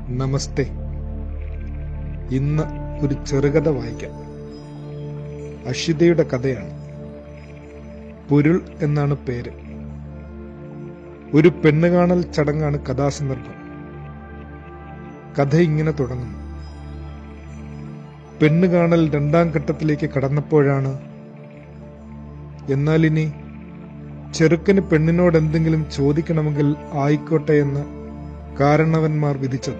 നമസ്തേ ഇന്ന് ഒരു ചെറുകഥ വായിക്കാം അഷിതയുടെ കഥയാണ് പൊരുൾ എന്നാണ് പേര് ഒരു പെണ്ണുകാണൽ ചടങ്ങാണ് കഥാസന്ദർഭം കഥ ഇങ്ങനെ തുടങ്ങുന്നു പെണ്ണുകാണൽ രണ്ടാം ഘട്ടത്തിലേക്ക് കടന്നപ്പോഴാണ് എന്നാൽ ഇനി ചെറുക്കന് പെണ്ണിനോട് എന്തെങ്കിലും ചോദിക്കണമെങ്കിൽ ആയിക്കോട്ടെ എന്ന് കാരണവന്മാർ വിധിച്ചത്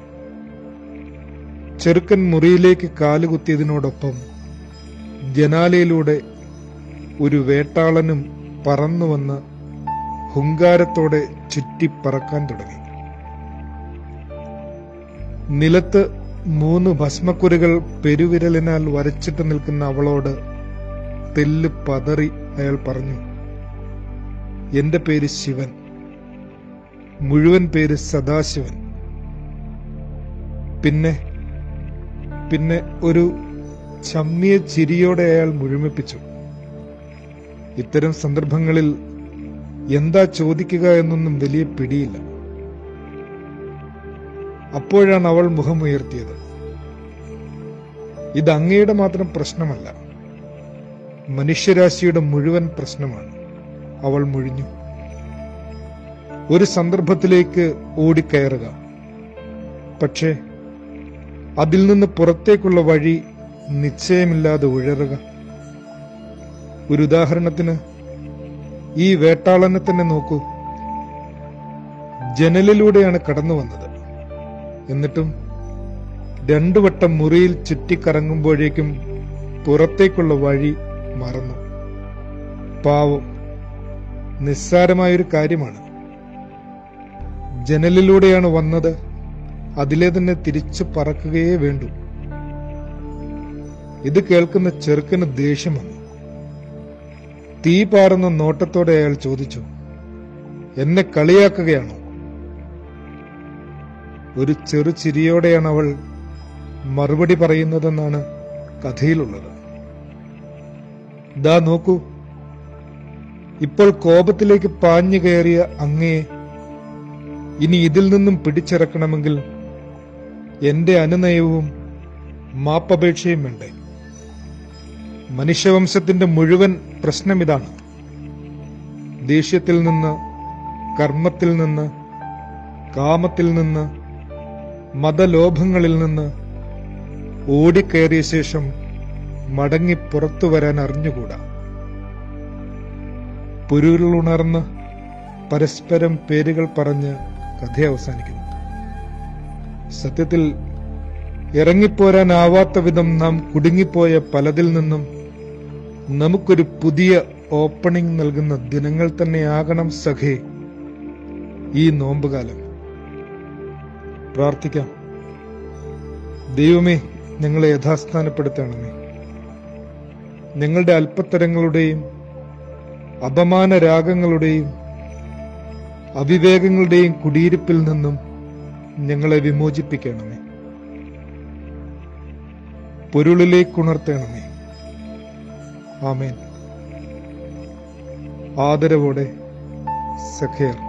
ചെറുക്കൻ മുറിയിലേക്ക് കാലുകുത്തിയതിനോടൊപ്പം ജനാലയിലൂടെ ഒരു വേട്ടാളനും പറന്നുവന്ന് ഹുങ്കാരത്തോടെ ചുറ്റി പറക്കാൻ തുടങ്ങി നിലത്ത് മൂന്ന് ഭസ്മക്കുരുകൾ പെരുവിരലിനാൽ വരച്ചിട്ട് നിൽക്കുന്ന അവളോട് തെല്ല് പതറി അയാൾ പറഞ്ഞു എന്റെ പേര് ശിവൻ മുഴുവൻ പേര് സദാശിവൻ പിന്നെ പിന്നെ ഒരു ചമ്മിയ ചിരിയോടെ അയാൾ മുഴുമിപ്പിച്ചു ഇത്തരം സന്ദർഭങ്ങളിൽ എന്താ ചോദിക്കുക എന്നൊന്നും വലിയ പിടിയില്ല അപ്പോഴാണ് അവൾ മുഖമുയർത്തിയത് ഇത് അങ്ങയുടെ മാത്രം പ്രശ്നമല്ല മനുഷ്യരാശിയുടെ മുഴുവൻ പ്രശ്നമാണ് അവൾ മുഴിഞ്ഞു ഒരു സന്ദർഭത്തിലേക്ക് ഓടിക്കയറുക പക്ഷേ അതിൽ നിന്ന് പുറത്തേക്കുള്ള വഴി നിശ്ചയമില്ലാതെ ഉഴറുക ഒരു ഉദാഹരണത്തിന് ഈ വേട്ടാളനെ തന്നെ നോക്കൂ ജനലിലൂടെയാണ് കടന്നു വന്നത് എന്നിട്ടും രണ്ടു വട്ടം മുറിയിൽ ചുറ്റിക്കറങ്ങുമ്പോഴേക്കും പുറത്തേക്കുള്ള വഴി മറന്നു പാവം നിസ്സാരമായൊരു കാര്യമാണ് ജനലിലൂടെയാണ് വന്നത് അതിലെ തന്നെ തിരിച്ചു പറക്കുകയേ വേണ്ടൂ ഇത് കേൾക്കുന്ന ചെറുക്കന് ദേഷ്യം വന്നു തീ പാറുന്ന നോട്ടത്തോടെ അയാൾ ചോദിച്ചു എന്നെ കളിയാക്കുകയാണോ ഒരു ചെറു ചിരിയോടെയാണ് അവൾ മറുപടി പറയുന്നതെന്നാണ് കഥയിലുള്ളത് ദാ നോക്കൂ ഇപ്പോൾ കോപത്തിലേക്ക് പാഞ്ഞു കയറിയ അങ്ങയെ ഇനി ഇതിൽ നിന്നും പിടിച്ചിറക്കണമെങ്കിൽ എന്റെ അനുനയവും മാപ്പപേക്ഷയും വേണ്ടേ മനുഷ്യവംശത്തിന്റെ മുഴുവൻ പ്രശ്നം ഇതാണ് ദേഷ്യത്തിൽ നിന്ന് കർമ്മത്തിൽ നിന്ന് കാമത്തിൽ നിന്ന് മതലോഭങ്ങളിൽ നിന്ന് ഓടിക്കയറിയ ശേഷം മടങ്ങി പുറത്തു വരാൻ അറിഞ്ഞുകൂടാ പുരുളുണർന്ന് പരസ്പരം പേരുകൾ പറഞ്ഞ് കഥ അവസാനിക്കുന്നു സത്യത്തിൽ ഇറങ്ങിപ്പോരാനാവാത്ത വിധം നാം കുടുങ്ങിപ്പോയ പലതിൽ നിന്നും നമുക്കൊരു പുതിയ ഓപ്പണിംഗ് നൽകുന്ന ദിനങ്ങൾ തന്നെയാകണം സഖേ ഈ നോമ്പുകാലം പ്രാർത്ഥിക്കാം ദൈവമേ ഞങ്ങളെ യഥാസ്ഥാനപ്പെടുത്തണമേ ഞങ്ങളുടെ അല്പത്തരങ്ങളുടെയും അപമാന രാഗങ്ങളുടെയും അവിവേകങ്ങളുടെയും കുടിയിരിപ്പിൽ നിന്നും ഞങ്ങളെ വിമോചിപ്പിക്കണമേ പൊരുളിലേക്കുണർത്തണമേ ആമേൻ ആദരവോടെ സഖേർ